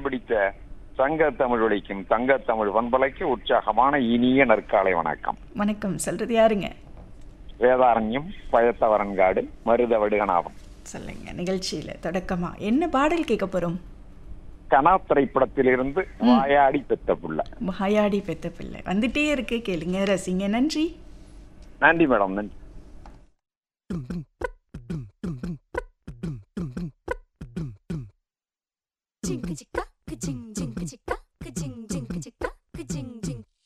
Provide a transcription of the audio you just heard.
இதயம் பிடித்த சங்க தமிழ் ஒழிக்கும் தங்க தமிழ் பண்பலைக்கு உற்சாகமான இனிய நற்காலை வணக்கம் வணக்கம் சொல்றது யாருங்க வேதாரண்யம் பயத்தவரன்காடு மருத வடுகனாவும் சொல்லுங்க நிகழ்ச்சியில தொடக்கமா என்ன பாடல் கேட்க போறோம் கனா திரைப்படத்திலிருந்து வாயாடி பெத்த புள்ள வாயாடி பெத்த பிள்ளை வந்துட்டே இருக்கு கேளுங்க ரசிங்க நன்றி நன்றி மேடம் நன்றி Chicka chicka